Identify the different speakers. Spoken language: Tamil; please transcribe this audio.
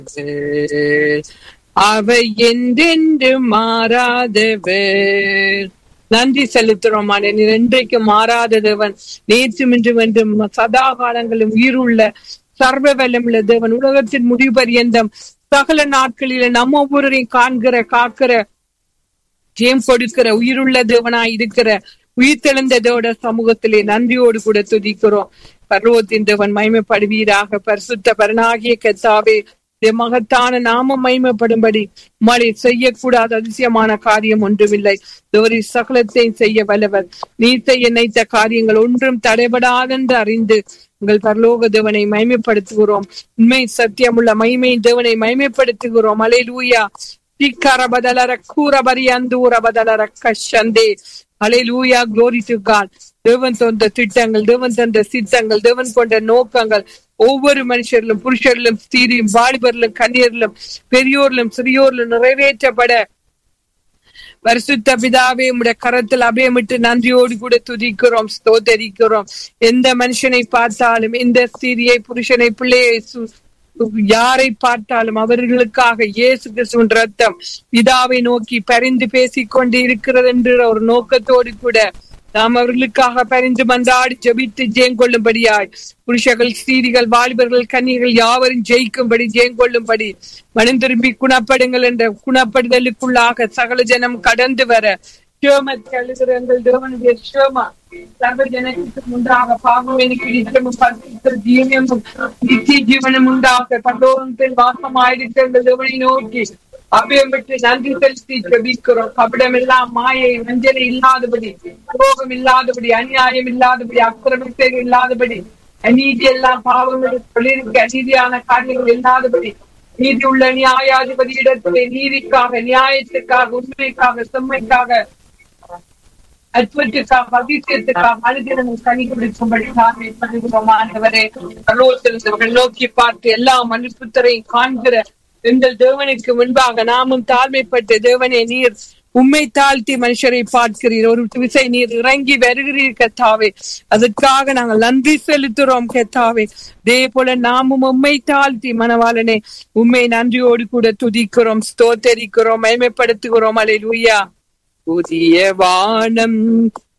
Speaker 1: அவை என்றென்று மாறாதவர் நன்றி செலுத்துறோம் நீர் என்றைக்கு மாறாத தேவன் நேற்றும் இன்றும் என்றும் சதா காலங்களும் உயிருள்ள சர்வ வல்லமுள்ள தேவன் உலகத்தின் முடிவு பரியந்தம் சகல நாட்களில நம்ம ஒவ்வொருவரையும் காண்கிற காக்கிற ஜெயம் கொடுக்கிற உயிருள்ள தேவனாய் இருக்கிற உயிர்த்தெழுந்ததோட சமூகத்திலே நன்றியோடு கூட துதிக்கிறோம் பர்வத்தின் தேவன் மகிமைப்படுவீராக பரிசுத்த பரனாகிய கத்தாவே இந்த மகத்தான நாம மகிமைப்படும்படி மழை செய்யக்கூடாத அதிசயமான காரியம் ஒன்றுமில்லை தோரி சகலத்தையும் செய்ய வல்லவர் நீ செய்ய நினைத்த காரியங்கள் ஒன்றும் தடைபடாதென்று அறிந்து உங்கள் பரலோக தேவனை மகிமைப்படுத்துகிறோம் உண்மை சத்தியமுள்ள மகிமை தேவனை மகிமைப்படுத்துகிறோம் அலை லூயா திக்கர பதலர கூற பரியந்தூர பதலர கஷந்தே அலை லூயா குளோரி டு காட் தேவன் தந்த திட்டங்கள் தேவன் தந்த சித்தங்கள் தேவன் கொண்ட நோக்கங்கள் ஒவ்வொரு மனுஷரிலும் புருஷரிலும் ஸ்திரியும் வாலிபரிலும் கன்னியரிலும் பெரியோரிலும் சிறியோரிலும் நிறைவேற்றப்பட பரிசுத்த பிதாவே உடைய கரத்தில் அபயமிட்டு நன்றியோடு கூட துதிக்கிறோம் ஸ்தோத்தரிக்கிறோம் எந்த மனுஷனை பார்த்தாலும் எந்த ஸ்திரியை புருஷனை பிள்ளையை யாரை பார்த்தாலும் அவர்களுக்காக இயேசு கிறிஸ்துவின் ரத்தம் பிதாவை நோக்கி பரிந்து பேசிக் கொண்டு இருக்கிறது என்ற ஒரு நோக்கத்தோடு கூட நாம் அவர்களுக்காக பரிந்து மன்றாடி ஜபித்து ஜெயங்கொள்ளும்படியாய் புருஷர்கள் ஸ்திரீகள் வாலிபர்கள் கன்னிகள் யாவரும் ஜெயிக்கும்படி ஜெயங்கொள்ளும்படி மனம் திரும்பி குணப்படுங்கள் என்ற குணப்படுதலுக்குள்ளாக சகல ஜனம் கடந்து வர சிவமத்தை அழுகிற எங்கள் தேவனுடைய சிவமா சர்வ ஜனத்துக்கு உண்டாக பாவம் எனக்கு நிச்சயமும் பரிசுத்த ஜீவனமும் நித்திய ஜீவனம் உண்டாக பல்லோகத்தில் வாசமாயிருக்க எங்கள் தேவனை நோக்கி அபயம் பெற்று நன்றி செலுத்தி ஜபிக்கிறோம் கபடம் எல்லாம் மாயை வஞ்சனை இல்லாதபடி துரோகம் இல்லாதபடி அநியாயம் இல்லாதபடி அக்கிரமத்தை இல்லாதபடி அநீதி எல்லாம் பாவம் தொழிலுக்கு அநீதியான காரியங்கள் இல்லாதபடி நீதி உள்ள நியாயாதிபதி இடத்திலே நீதிக்காக நியாயத்துக்காக உண்மைக்காக செம்மைக்காக அற்புதத்துக்காக அதிசயத்துக்காக அனுதினமும் கனி கொடுக்கும்படி நாமே பண்ணுகிறோம் ஆண்டவரே பரலோகத்தில் நோக்கி பார்த்து எல்லா மனுப்புத்தரையும் காண்கிற எங்கள் தேவனுக்கு முன்பாக நாமும் தாழ்மைப்பட்டு தேவனே நீர் உண்மை தாழ்த்தி மனுஷரை பார்க்கிறீர் ஒரு விசை நீர் இறங்கி வருகிறீர் கத்தாவே அதற்காக நாங்கள் நன்றி செலுத்துறோம் கத்தாவே இதே போல நாமும் உண்மை தாழ்த்தி மனவாளனே உண்மை நன்றியோடு கூட துதிக்கிறோம் ஸ்தோத்தரிக்கிறோம் மயமைப்படுத்துகிறோம் அலை லூயா புதிய வானம்